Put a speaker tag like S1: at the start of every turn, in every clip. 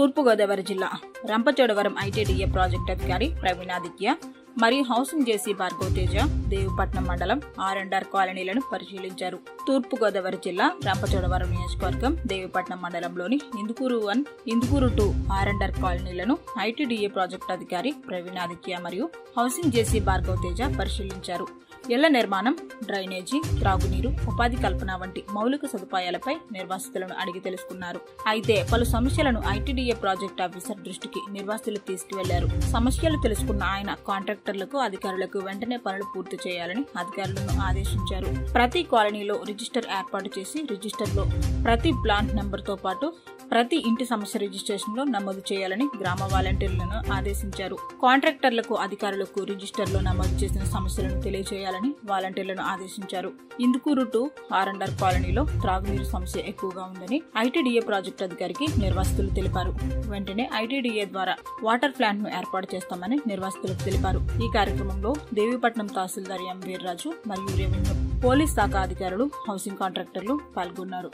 S1: తూర్పుగోదావరి జిల్లా Rampachodavaram ITDA project అధికారి ప్రవీణాదిత్య మరియు హౌసింగ్ జేసీ భార్గవ్ తేజ దేవిపట్నం మండలం ఆర్ అండ్ ఆర్ కాలనీలను పరిశీలించారు తూర్పుగోదావరి జిల్లా రంపచోడవరం నియోజకవర్గం దేవిపట్నం మండలంలోని Indukuru one Indukuru two R and R కాలనీలను ఐటీడీఏ ప్రాజెక్ట్ అధికారి ప్రవీణాదిత్య మరియు హౌసింగ్ జేసీ భార్గవ్ తేజ పరిశీలించారు ఇళ్ల నిర్మాణం డ్రైనేజీ త్రాగునీరు ఉపాధి కల్పన వంటి మౌలిక సదుపాయాలపై నిర్వాసితులను అడిగి తెలుసుకున్నారు అయితే పలు సమస్యలను ఐటీడీఏ ప్రాజెక్ట్ ఆఫీసర్ దృష్టికి నిర్వాసితులు తీసుకువెళ్లారు సమస్యలు తెలుసుకున్న ఆయన కాంట్రాక్టర్లకు అధికారులకు వెంటనే పనులు పూర్తి చేయాలని అధికారులను ఆదేశించారు ప్రతి కాలనీలో రిజిస్టర్ ఏర్పాటు చేసి రిజిస్టర్లో ప్రతి ప్లాంట్ నెంబర్తో పాటు ప్రతి ఇంటి సమస్య రిజిస్ట్రేషన్ లో నమోదు చేయాలని గ్రామ వాలంటీర్లను ఆదేశించారు కాంట్రాక్టర్లకు అధికారులకు రిజిస్టర్లో నమోదు చేసిన సమస్యలను తెలియజేయాలని వాలంటీర్లను ఆదేశించారు ఇందుకూరు టు ఆర్ఎండ్ఆర్ కాలనీలో త్రాగునీరు సమస్య ఎక్కువగా ఉందని ఐటీడీఏ ప్రాజెక్టు అధికారికి నిర్వాసితులు తెలిపారు వెంటనే ఐటీడీఏ ద్వారా వాటర్ ప్లాంట్ ను ఏర్పాటు చేస్తామని నిర్వాసితులకు తెలిపారు ఈ కార్యక్రమంలో దేవీపట్నం తహసీల్దార్ ఎం వీర్రాజు మరియు రెవెన్యూ పోలీస్ శాఖ అధికారులు హౌసింగ్ కాంట్రాక్టర్లు పాల్గొన్నారు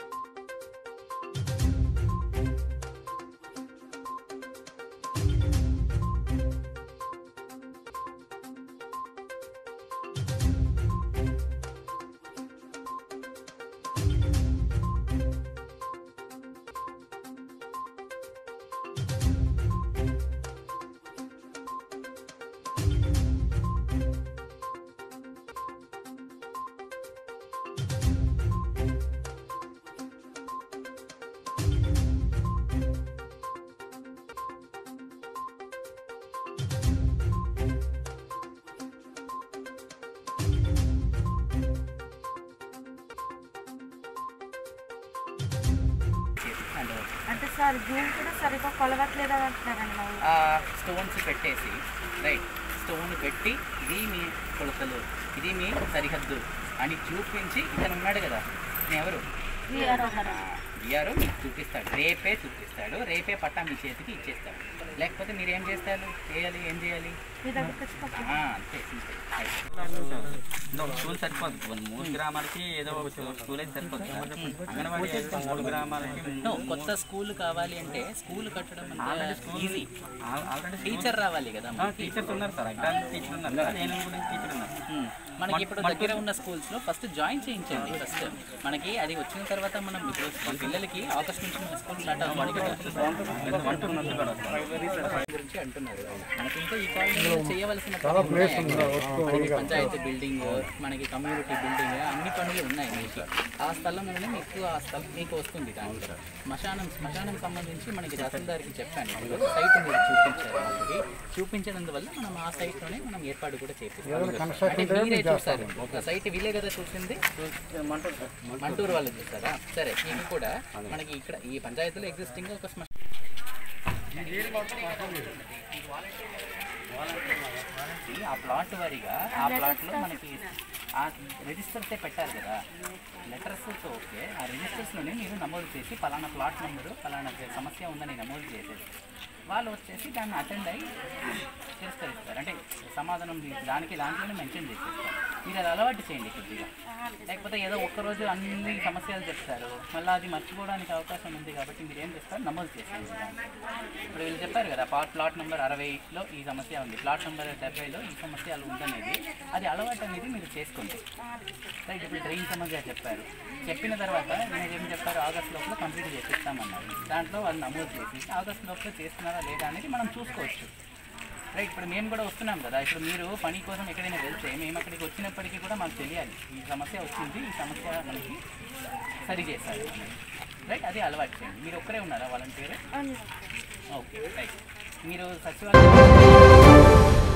S2: అంటే సార్ భూమి కూడా సరిగ్గా కొలవట్లేదు అని అంటున్నారండి మా ఊళ్ళో.
S3: స్టోన్స్ పెట్టేసి రైట్ స్టోన్ పెట్టి ఇది మీ కొలతలు ఇది మీ సరిహద్దు అని చూపించి ఇతను ఉన్నాడు కదా ఇతను ఎవరు విఆర్ మీకు చూపిస్తాడు రేపే చూపిస్తాడు రేపే పట్టా మీ చేతికి ఇచ్చేస్తాడు లేకపోతే మీరు ఏం చేస్తారు చేయాలి ఏం చేయాలి
S2: మీ దగ్గరికి వచ్చి పక్కన
S3: ఆ, అంతే సింపుల్
S4: స్కూల్ సరిపోదు మన మూడు గ్రామాలకి ఏదో ఒక స్కూల్ అయితే సరిపోదు అంగన్వాడీ అయితే మూడు గ్రామాలకి
S3: No, కొత్త స్కూల్ కావాలి అంటే స్కూల్ కట్టడం ఈజీ
S4: ఆల్రెడీ
S3: టీచర్ రావాలి కదా మనకి.
S4: టీచర్స్ ఉన్నారు సార్ అగ్రామ్ టీచర్ ఉన్నారు కదా నేను కూడా టీచర్ ఉన్నారు
S3: ఉమ్. మనకి ఇప్పుడు దగ్గర ఉన్న స్కూల్స్ లో ఫస్ట్ జాయిన్ చేయించండి ఫస్ట్ మనకి అది వచ్చిన తర్వాత మనం ఇప్పుడు మన పిల్లలకి ఆగస్ట్ నుంచి మన స్కూల్ స్టార్ట్ అవుతుంది కదా
S4: వంట ఉన్నట్టు కూడా
S3: గురించి అంటున్నారు మనకి ఇంకా ఈ కాలేజీలో చేయవలసిన పనులు ఉన్నాయి. మనకి పంచాయతీ బిల్డింగ్ మనకి కమ్యూనిటీ బిల్డింగ్ అన్ని పనులు ఉన్నాయి మీకు ఆ స్థలంలోనే మీకు ఆ స్థలం మీకు వస్తుంది దాంట్లో శ్మశానం శ్మశానం సంబంధించి మనకి తహసీల్దార్కి చెప్పాను ఇప్పుడు సైట్ మీరు చూపించారు మనకి చూపించినందువల్ల మనం ఆ సైట్లోనే మనం ఏర్పాటు కూడా చేపిస్తాం అంటే మీరే చూసారు ఒక సైట్ వీలే కదా చూసింది మంటూరు వాళ్ళు చూసారా సరే ఇది కూడా మనకి ఇక్కడ ఈ పంచాయతీలో ఎగ్జిస్టింగ్ ఒక శ్మశానం ఈ ఆ ప్లాట్ వారీగా ఆ ప్లాట్లో మనకి ఆ రిజిస్టర్సే పెట్టారు కదా లెటర్స్తో ఓకే ఆ రిజిస్టర్స్లోనే మీరు నమోదు చేసి పలానా ప్లాట్ నెంబరు పలానా సమస్య ఉందని నమోదు చేసేది వాళ్ళు వచ్చేసి దాన్ని అటెండ్ అయ్యి తిరస్కరిస్తారు అంటే సమాధానం మీ- దానికి దాంట్లోనే మెన్షన్ చేసేస్తారు మీరు అది అలవాటు చేయండి కొద్దిగా లేకపోతే ఏదో ఒక్కరోజు అన్ని సమస్యలు చెప్తారు మళ్ళీ అది మర్చిపోవడానికి అవకాశం ఉంది కాబట్టి మీరు ఏం చేస్తారు నమోదు చేసేయండి దాన్ని. ఇప్పుడు వీళ్ళు చెప్పారు కదా ప్లాట్ ప్లాట్ నెంబర్ అరవైలో ఈ సమస్య ఉంది ప్లాట్ నెంబర్ డెబ్బైలో ఈ సమస్య అలా ఉందనేది అది అలవాటు అనేది మీరు చేసుకోండి రైట్ ఇప్పుడు డ్రైన్ సమస్య చెప్పారు చెప్పిన తర్వాత మీరు ఏం చెప్పారు ఆగస్ట్ లోపల కంప్లీట్ చేపిస్తామన్నారు దాంట్లో వాళ్ళు నమోదు చేసి ఆగస్ట్ లోపల చేస్తున్నారా లేదా అనేది మనం చూసుకోవచ్చు రైట్ ఇప్పుడు మేము కూడా వస్తున్నాం కదా ఇప్పుడు మీరు పని కోసం ఎక్కడైనా వెళ్తే మేము అక్కడికి వచ్చినప్పటికీ కూడా మాకు తెలియాలి ఈ సమస్య వచ్చింది ఈ సమస్య మనకి సరి చేశారు రైట్ అది అలవాటు చేయండి మీరు ఒక్కరే ఉన్నారా వాలంటీర్
S2: అవును.
S3: ఓకే రైట్ మీరు సచివాలయం